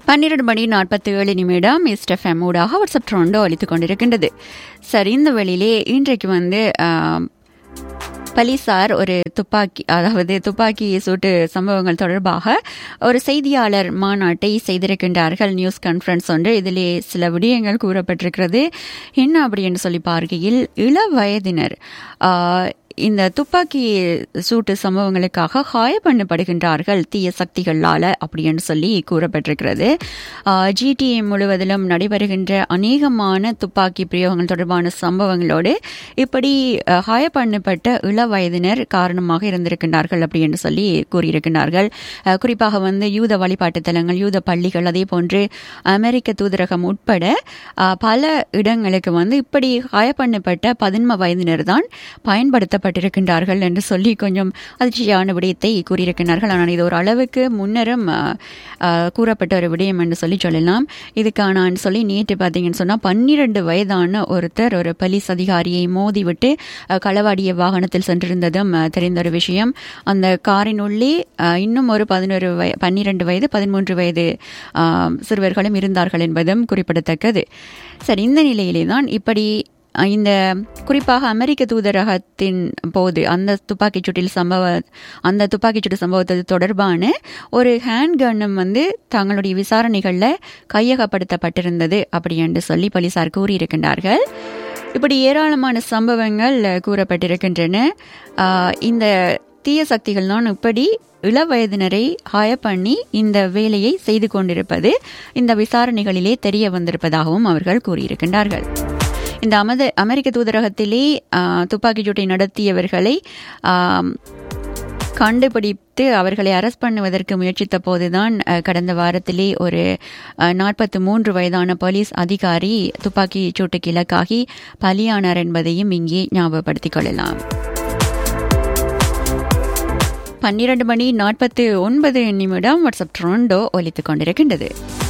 பன்னிரண்டு மணி நாற்பத்தி ஏழு நிமிடம் இஸ்டெஃப்எம் ஊடாக வாட்ஸ்அப் ட்ரோண்டோ அளித்துக் கொண்டிருக்கின்றது சரி இந்த வேளையிலே இன்றைக்கு வந்து ஆம், பலிசார் ஒரு துப்பாக்கி அதாவது துப்பாக்கி சூட்டு சம்பவங்கள் தொடர்பாக ஒரு செய்தியாளர் மாநாட்டை செய்திருக்கின்றார்கள் நியூஸ் கான்ஃபரன்ஸ் ஒன்று இதிலே சில விடயங்கள் கூறப்பட்டிருக்கிறது என்ன அப்படின்னு சொல்லி பார்க்கையில் இள வயதினர் ஆ, இந்த துப்பாக்கி சூட்டு சம்பவங்களுக்காக காய பண்ணப்படுகின்றார்கள் தீய சக்திகளால அப்படின்னு சொல்லி கூறப்பட்டிருக்கிறது ஜிடிஏ முழுவதிலும் நடைபெறுகின்ற அநேகமான துப்பாக்கி பிரயோகங்கள் தொடர்பான சம்பவங்களோடு இப்படி அஹ், காய பண்ணப்பட்ட இள வயதினர் காரணமாக இருந்திருக்கின்றார்கள் அப்படின்னு சொல்லி கூறியிருக்கின்றார்கள் அஹ், குறிப்பாக வந்து யூத வழிபாட்டு தலங்கள் யூத பள்ளிகள் அதே போன்று அமெரிக்க தூதரகம் உட்பட அஹ், பல இடங்களுக்கு வந்து இப்படி காய பண்ணப்பட்ட பதின்ம வயதினர் தான் பயன்படுத்தப்பட்டிருக்கின்றார்கள் என்று சொல்லி கொஞ்சம் அதிர்ச்சியான விடயத்தை கூறியிருக்கிறார்கள் ஆனால் இது ஒரு அளவுக்கு முன்னரும் அஹ், அஹ், கூறப்பட்ட ஒரு விடயம் என்று சொல்லி சொல்லலாம் இதுக்கான சொல்லி நேற்று பார்த்தீங்கன்னு சொன்னால் பன்னிரண்டு வயதான ஒருத்தர் ஒரு போலீஸ் அதிகாரியை மோதிவிட்டு அஹ், களவாடிய வாகனத்தில் சென்றிருந்ததும் அஹ், தெரிந்த ஒரு விஷயம் அந்த காரின் உள்ளே அஹ், இன்னும் ஒரு பதினோரு வய பன்னிரண்டு வயது பதிமூன்று வயது அஹ், சிறுவர்களும் இருந்தார்கள் என்பதும் குறிப்பிடத்தக்கது சரி இந்த நிலையிலே தான் இப்படி அஹ், இந்த குறிப்பாக அமெரிக்க தூதரகத்தின் போது அந்த துப்பாக்கிச் சூட்டில் சம்பவ அந்த துப்பாக்கிச் சூட்டு சம்பவத்து தொடர்பான ஒரு ஹேண்ட் கன்னும் வந்து தங்களுடைய விசாரணைகளில் கையகப்படுத்தப்பட்டிருந்தது அப்படி என்று சொல்லி போலீசார் கூறியிருக்கின்றார்கள் இப்படி ஏராளமான சம்பவங்கள் அஹ், கூறப்பட்டிருக்கின்றன ஆஹ், இந்த தீய சக்திகள் தான் இப்படி இளவயதினரை ஹாய பண்ணி இந்த வேலையை செய்து கொண்டிருப்பது இந்த விசாரணைகளிலே தெரிய வந்திருப்பதாகவும் அவர்கள் கூறியிருக்கின்றார்கள் இந்த அமத அமெரிக்க தூதரகத்திலே ஆஹ், துப்பாக்கிச் சூட்டை நடத்தியவர்களை ஆம், கண்டுபிடித்து அவர்களை அரெஸ்ட் பண்ணுவதற்கு முயற்சித்த போதுதான் அஹ், கடந்த வாரத்திலே ஒரு நாற்பத்தி மூன்று வயதான போலீஸ் அதிகாரி துப்பாக்கி சூட்டுக்கு இலக்காகி பலியானார் என்பதையும் இங்கே ஞாபகப்படுத்திக் கொள்ளலாம் பன்னிரண்டு மணி நாற்பத்தி ஒன்பது நிமிடம் வாட்ஸ்அப் ட்ரோண்டோ ஒலித்துக் கொண்டிருக்கின்றது